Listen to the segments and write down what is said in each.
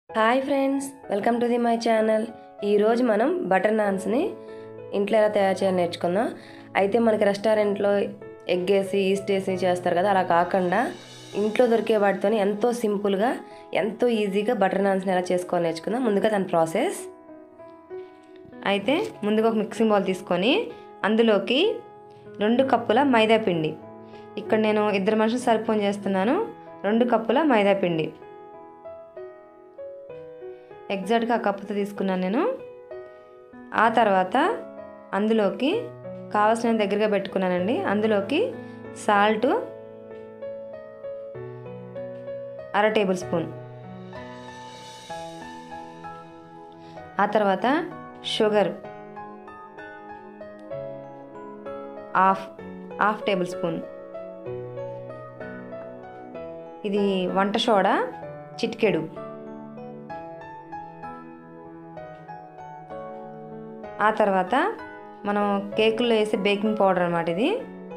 hi friends welcome to the my channel ఈరోజు మనం butter నాన్స్ని ఇంట్లో ఎలా తయారు చేయాలో నేర్చుకుందాం అయితే మనకి రెస్టారెంట్లో ఎగ్ వేసి ఈస్ట్ వేసి చేస్తారు కదా అలా కాకుండా ఇంట్లో దొరికే వాటితో ఎంతో సింపుల్గా ఎంతో ఈజీగా బటర్ నాన్స్ని ఎలా చేసుకోవాలో నేర్చుకుందాం ముందుగా దాని ప్రాసెస్ అయితే ముందుగా ఒక మిక్సింగ్ బౌల్ తీసుకొని అందులోకి రెండు కప్పుల మైదా పిండి ఇక్కడ నేను ఇద్దరు మనుషులు సరిపోని చేస్తున్నాను రెండు కప్పుల మైదా పిండి ఎగ్జాక్ట్గా ఆ కప్పుతో తీసుకున్నాను నేను ఆ తర్వాత అందులోకి కావాల్సిన దగ్గరగా పెట్టుకున్నానండి అందులోకి సాల్ట్ అర టేబుల్ స్పూన్ ఆ తర్వాత sugar half half tablespoon ఇది వంట సోడా చిటికెడు ఆ తర్వాత మనం కేకుల్లో వేసే బేకింగ్ పౌడర్ అనమాట ఇది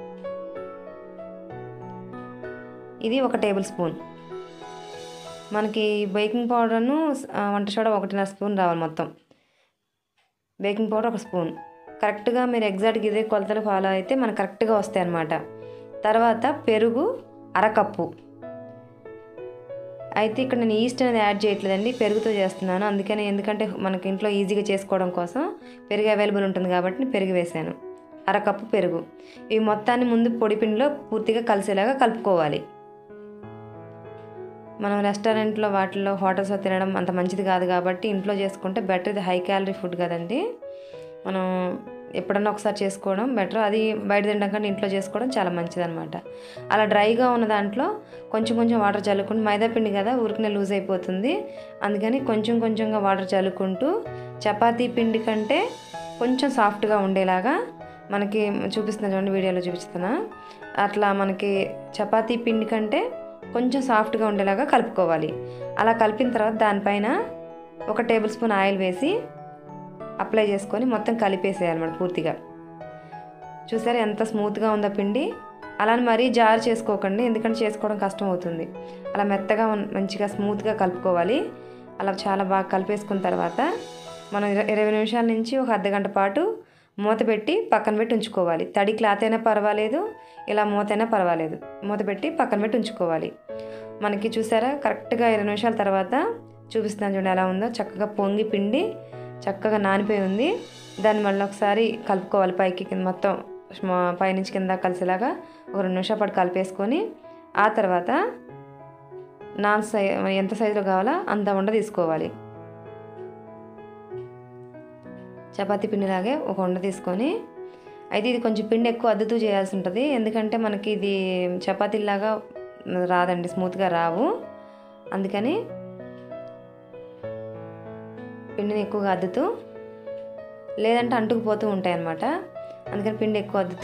ఇది ఒక టేబుల్ స్పూన్ మనకి బేకింగ్ పౌడర్ను ఆ, వంట సోడా ఒకటిన్నర స్పూన్ రావాలి మొత్తం బేకింగ్ పౌడర్ ఒక స్పూన్ కరెక్ట్గా మీరు ఎగ్జాక్ట్గా ఇదే కొలతలు ఫాలో అయితే మనకు కరెక్ట్గా వస్తాయి అన్నమాట తర్వాత పెరుగు అరకప్పు అయితే ఇక్కడ నేను ఈస్ట్ అనేది యాడ్ చేయట్లేదండి పెరుగుతో చేస్తున్నాను అందుకని ఎందుకంటే మనకి ఇంట్లో ఈజీగా చేసుకోవడం కోసం పెరుగు అవైలబుల్ ఉంటుంది కాబట్టి నేను పెరుగు వేసాను అరకప్పు పెరుగు ఈ మొత్తాన్ని ముందు పొడి పిండిలో పూర్తిగా కలిసేలాగా కలుపుకోవాలి మనం రెస్టారెంట్లో వాటిల్లో హోటల్స్లో తినడం అంత మంచిది కాదు కాబట్టి ఇంట్లో చేసుకుంటే బెటర్ ఇది హై క్యాలరీ ఫుడ్ కదండి మనం ఎప్పుడన్నా ఒకసారి చేసుకోవడం బెటర్ అది బయట తినడం కంటే ఇంట్లో చేసుకోవడం చాలా మంచిది అనమాట అలా డ్రైగా ఉన్న దాంట్లో కొంచెం కొంచెం వాటర్ చల్లుకుంటూ మైదా పిండి కదా ఊరికనే లూజ్ అయిపోతుంది అందుకని కొంచెం కొంచెంగా వాటర్ చల్లుకుంటూ చపాతీ పిండి కంటే కొంచెం సాఫ్ట్గా ఉండేలాగా మనకి చూపిస్తున్నా చూడండి వీడియోలో చూపిస్తున్నా అట్లా మనకి చపాతీ పిండి కంటే కొంచెం సాఫ్ట్గా ఉండేలాగా కలుపుకోవాలి అలా కలిపిన తర్వాత దానిపైన ఒక టేబుల్ స్పూన్ ఆయిల్ వేసి అప్లై చేసుకొని మొత్తం కలిపేసేయాలన్నమాట పూర్తిగా చూసారా ఎంత స్మూత్గా ఉందో పిండి అలానే మరీ జారు చేసుకోకండి ఎందుకంటే చేసుకోవడం కష్టం అవుతుంది అలా మెత్తగా ఉన్- మంచిగా స్మూత్గా కలుపుకోవాలి అలా చాలా బాగా కలిపేసుకున్న తర్వాత మనం ఇర- ఇరవై నిమిషాల నుంచి ఒక అర్ధ గంట పాటు మూత పెట్టి పక్కన పెట్టి ఉంచుకోవాలి తడి క్లాత్ అయినా పర్వాలేదు ఇలా మూత అయినా పర్వాలేదు మూత పెట్టి పక్కన పెట్టి ఉంచుకోవాలి మనకి చూసారా కరెక్ట్గా ఇరవై నిమిషాల తర్వాత చూపిస్తున్నాను చూడండి ఎలా ఉందో చక్కగా పొంగి పిండి చక్కగా నానిపోయి ఉంది దాన్ని మళ్ళీ ఒకసారి కలుపుకోవాలి పైకి కింద మొత్తం స్మ- పైనుంచి కింద కలిసేలాగా ఒక రెండు నిమిషాల పాటు కలిపేసుకొని ఆ తర్వాత నాన్ సై ఎంత సైజులో కావాలో అంత ఉండ తీసుకోవాలి చపాతీ పిండిలాగే ఒక ఉండ తీసుకొని అయితే ఇది కొంచెం పిండి ఎక్కువ అద్దుతూ చేయాల్సి ఉంటుంది ఎందుకంటే మనకి ఇది చపాతీలాగా రాదండి స్మూత్గా రావు అందుకని పిండిని ఎక్కువగా అద్దుతూ లేదంటే అంటుకుపోతూ ఉంటాయి అన్నమాట అందుకని పిండి ఎక్కువ అద్దుతూ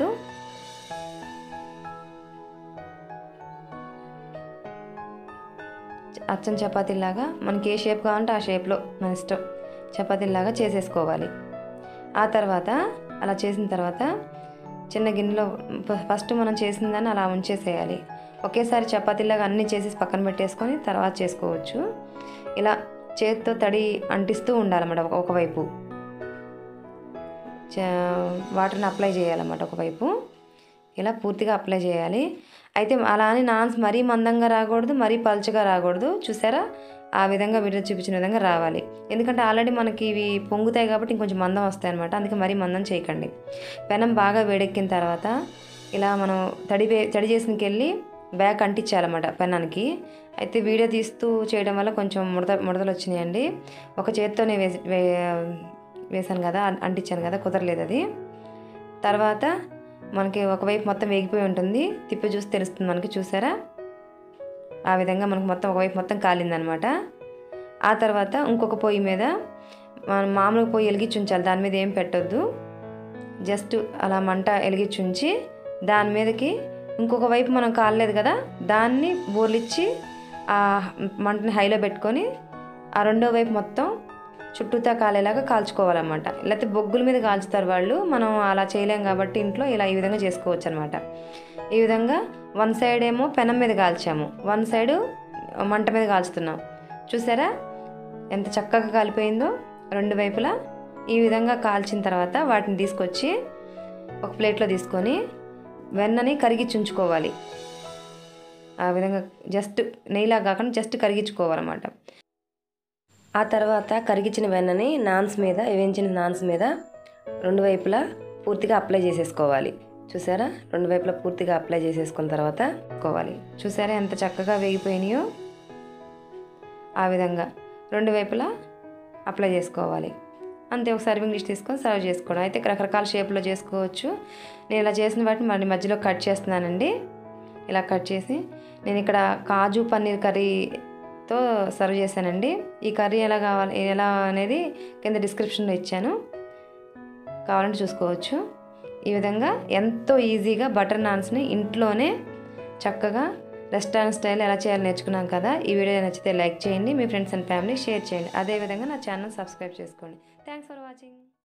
అచ్చం చపాతీలాగా మనకి ఏ షేప్ కావాలంటే ఆ షేప్లో మన ఇష్టం చపాతీలాగా చేసేసుకోవాలి ఆ తర్వాత అలా చేసిన తర్వాత చిన్న గిన్నెలో ఫ- ఫస్ట్ మనం చేసిన దాన్ని అలా ఉంచేసేయాలి ఒకేసారి చపాతీలాగా అన్నీ చేసేసి పక్కన పెట్టేసుకొని తర్వాత చేసుకోవచ్చు ఇలా చేతితో తడి అంటిస్తూ ఉండాలన్నమాట ఒక- ఒకవైపు చ- వాటర్ని అప్లై చేయాలన్నమాట ఒకవైపు ఇలా పూర్తిగా అప్లై చేయాలి అయితే అలా అని నాన్స్ మరీ మందంగా రాకూడదు మరీ పల్చగా రాకూడదు చూసారా ఆ విధంగా వీడియో చూపించిన విధంగా రావాలి ఎందుకంటే ఆల్రెడీ మనకి ఇవి పొంగుతాయి కాబట్టి ఇంకొంచెం మందం వస్తాయి అనమాట అందుకే మరీ మందం చేయకండి పెనం బాగా వేడెక్కిన తర్వాత ఇలా మనం తడి వే- తడి చేసినకెళ్ళి బ్యాక్ అంటించాలన్నమాట పెనానికి అయితే వీడియో తీస్తూ చేయడం వల్ల కొంచెం ముడత ముడతలు వచ్చినాయండి ఒక చేత్తోనే వేసి వే వేసాను కదా అం- అంటించాను కదా కుదరలేదు అది తర్వాత మనకి ఒకవైపు మొత్తం వేగిపోయి ఉంటుంది తిప్పి చూసి తెలుస్తుంది మనకి చూసారా ఆ విధంగా మనకు మొత్తం ఒకవైపు మొత్తం కాలిందనమాట ఆ తర్వాత ఇంకొక పొయ్యి మీద మనం మామూలుగా పొయ్యి వెలిగించి ఉంచాలి దాని మీద ఏం పెట్టొద్దు జస్ట్ అలా మంట వెలిగించి ఉంచి దాని మీదకి ఇంకొక వైపు మనం కాలలేదు కదా దాన్ని బోర్లిచ్చి ఆ మంటని హైలో పెట్టుకొని ఆ రెండో వైపు మొత్తం చుట్టూతా కాలేలాగా కాల్చుకోవాలన్నమాట లేకపోతే బొగ్గుల మీద కాల్చుతారు వాళ్ళు మనం అలా చేయలేం కాబట్టి ఇంట్లో ఇలా ఈ విధంగా చేసుకోవచ్చు అనమాట ఈ విధంగా వన్ సైడ్ ఏమో పెనం మీద కాల్చాము వన్ సైడ్ మంట మీద కాల్చుతున్నాం చూసారా ఎంత చక్కగా కాలిపోయిందో రెండు వైపులా ఈ విధంగా కాల్చిన తర్వాత వాటిని తీసుకొచ్చి ఒక ప్లేట్లో తీసుకొని వెన్నని కరిగించి ఉంచుకోవాలి ఆ విధంగా జస్ట్ నెయ్యిలా కాకుండా జస్ట్ కరిగించుకోవాలన్నమాట ఆ తర్వాత కరిగించిన వెన్నని నాన్స్ మీద వేయించిన నాన్స్ మీద రెండు వైపులా పూర్తిగా అప్లై చేసేసుకోవాలి చూసారా రెండు వైపులా పూర్తిగా అప్లై చేసేసుకున్న తర్వాత కోవాలి చూసారా ఎంత చక్కగా వేగిపోయినాయో ఆ విధంగా రెండు వైపులా అప్లై చేసుకోవాలి అంతే ఒక సర్వింగ్ డిష్ తీసుకొని సర్వ్ చేసుకోవడం అయితే రకరకాల షేప్లో చేసుకోవచ్చు నేను ఇలా చేసిన వాటిని మరి మధ్యలో కట్ చేస్తున్నానండి ఇలా కట్ చేసి నేను ఇక్కడ కాజు పన్నీర్ కర్రీతో సర్వ్ చేశానండి ఈ కర్రీ ఎలా కావాలి ఎలా అనేది కింద డిస్క్రిప్షన్లో ఇచ్చాను కావాలంటే చూసుకోవచ్చు ఈ విధంగా ఎంతో ఈజీగా బటర్ నాన్స్ని ఇంట్లోనే చక్కగా రెస్టారెంట్ స్టైల్ ఎలా చేయాలో నేర్చుకున్నాం కదా ఈ వీడియో నచ్చితే లైక్ చేయండి మీ ఫ్రెండ్స్ అండ్ ఫ్యామిలీ షేర్ చేయండి అదేవిధంగా నా ఛానల్ సబ్స్క్రైబ్ చేసుకోండి థ్యాంక్స్ ఫర్ వాచింగ్